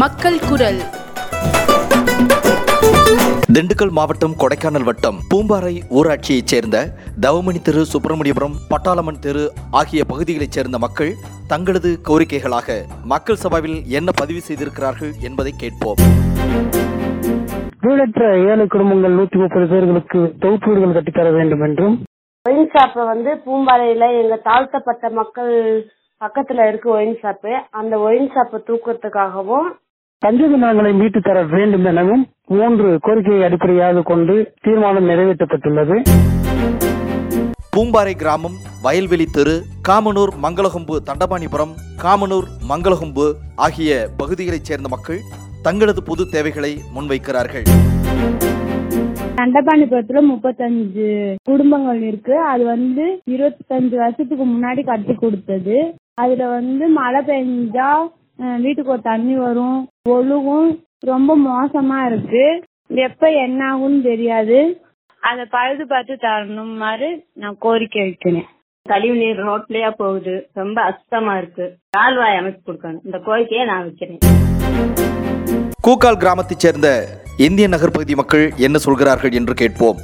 மக்கள் குரல் திண்டுக்கல் மாவட்டம் கொடைக்கானல் வட்டம் பூம்பாறை ஊராட்சியைச் சேர்ந்த தவமணி தெரு சுப்பிரமணியபுரம் பட்டாளமன் தெரு ஆகிய பகுதிகளைச் சேர்ந்த மக்கள் தங்களது கோரிக்கைகளாக மக்கள் சபாவில் என்ன பதிவு செய்திருக்கிறார்கள் என்பதை கேட்போம் வீடற்ற ஏழை குடும்பங்கள் நூத்தி முப்பது பேர்களுக்கு தொகுப்பு வீடுகள் கட்டித்தர வேண்டும் என்றும் ஒயின் ஷாப்பை வந்து பூம்பாறையில எங்க தாழ்த்தப்பட்ட மக்கள் பக்கத்துல இருக்கு ஒயின் ஷாப்பு அந்த ஒயின் ஷாப்பை தூக்கத்துக்காகவும் பஞ்சதினங்களை மீட்டு தர வேண்டும் எனவும் மூன்று கோரிக்கையை அடிப்படையாக கொண்டு தீர்மானம் நிறைவேற்றப்பட்டுள்ளது பூம்பாறை கிராமம் வயல்வெளி தெரு காமனூர் மங்களகொம்பு தண்டபாணிபுரம் காமனூர் மங்களகொம்பு ஆகிய பகுதிகளைச் சேர்ந்த மக்கள் தங்களது பொது தேவைகளை முன்வைக்கிறார்கள் தண்டபாணிபுரத்துல முப்பத்தஞ்சு குடும்பங்கள் இருக்கு அது வந்து இருபத்தஞ்சு வருஷத்துக்கு முன்னாடி கட்டி கொடுத்தது அதுல வந்து மழை பெஞ்சா அஹ், வீட்டுக்கு ஒரு தண்ணி வரும் ஒழுகும் ரொம்ப மோசமா இருக்கு எப்ப என்ன ஆகும்னு தெரியாது அதை பழுது பார்த்து தரணும் மாதிரி நான் கோரிக்கை வைக்கிறேன் கழிவு நீர் ரோட்லயா போகுது ரொம்ப அசுத்தமா இருக்கு கால்வாய் அமைச்சு கொடுக்கணும் இந்த கோரிக்கையை நான் வைக்கிறேன் கூக்கால் கிராமத்தைச் சேர்ந்த இந்திய நகர் பகுதி மக்கள் என்ன சொல்கிறார்கள் என்று கேட்போம்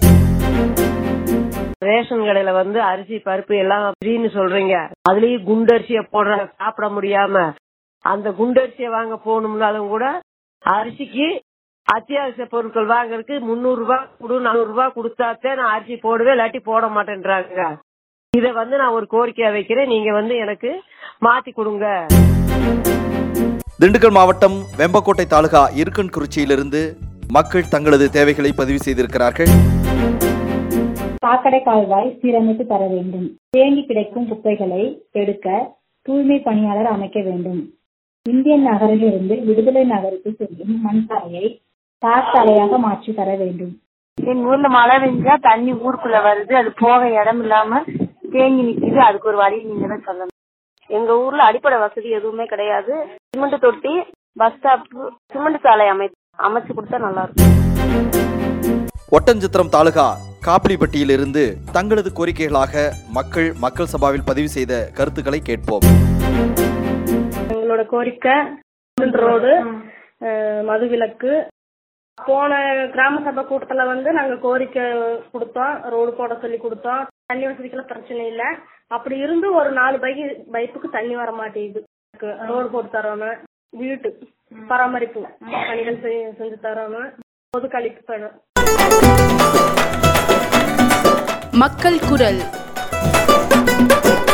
ரேஷன் கடையில வந்து அரிசி பருப்பு எல்லாம் ஃப்ரீன்னு சொல்றீங்க அதுலயும் குண்டரிசிய போடுற சாப்பிட முடியாம அந்த குண்டரிசிய வாங்க போகணும்னாலும் கூட அரிசிக்கு அத்தியாவசிய பொருட்கள் வாங்குறதுக்கு முந்நூறு ரூபாய் கொடு நானூறு ரூபாய் கொடுத்தாத்தே நான் அரிசி போடுவேன் இல்லாட்டி போட மாட்டேன்றாங்க இத வந்து நான் ஒரு கோரிக்கையா வைக்கிறேன் நீங்க வந்து எனக்கு மாத்தி கொடுங்க திண்டுக்கல் மாவட்டம் வெம்பக்கோட்டை தாலுகா இருக்கன்குறிச்சியிலிருந்து மக்கள் தங்களது தேவைகளை பதிவு செய்திருக்கிறார்கள் சாக்கடை கால்வாய் சீரமைத்து தர வேண்டும் தேங்கி கிடைக்கும் குப்பைகளை எடுக்க தூய்மை பணியாளர் அமைக்க வேண்டும் இந்தியன் நகரிலிருந்து விடுதலை நகருக்கு செல்லும் மண்சாலையை தார் சாலையாக மாற்றி தர வேண்டும் எங்க ஊர்ல மழை பெஞ்சா தண்ணி ஊருக்குள்ள வருது அது போக இடம் இல்லாம தேங்கி நிக்குது அதுக்கு ஒரு வழி நீங்க தான் சொல்லணும் எங்க ஊர்ல அடிப்படை வசதி எதுவுமே கிடையாது சிமெண்ட் தொட்டி பஸ் ஸ்டாப் சிமெண்ட் சாலை அமை அமைச்சு கொடுத்தா நல்லா இருக்கும் ஒட்டஞ்சத்திரம் தாலுகா காப்பிலிப்பட்டியிலிருந்து தங்களது கோரிக்கைகளாக மக்கள் மக்கள் சபாவில் பதிவு செய்த கருத்துக்களை கேட்போம் எங்களோட கோரிக்கை ரோடு மதுவிலக்கு போன கிராம சபை கூட்டத்துல வந்து நாங்க கோரிக்கை கொடுத்தோம் ரோடு போட சொல்லி கொடுத்தோம் தண்ணி வசதிக்கெல்லாம் பிரச்சனை இல்ல அப்படி இருந்து ஒரு நாலு பைக்கு பைப்புக்கு தண்ணி வர மாட்டேங்குது ரோடு போட்டு தரோம வீட்டு பராமரிப்பு பணிகள் செய்- செஞ்சு தரோம பொது கழிப்பு பணம் மக்கள் குரல்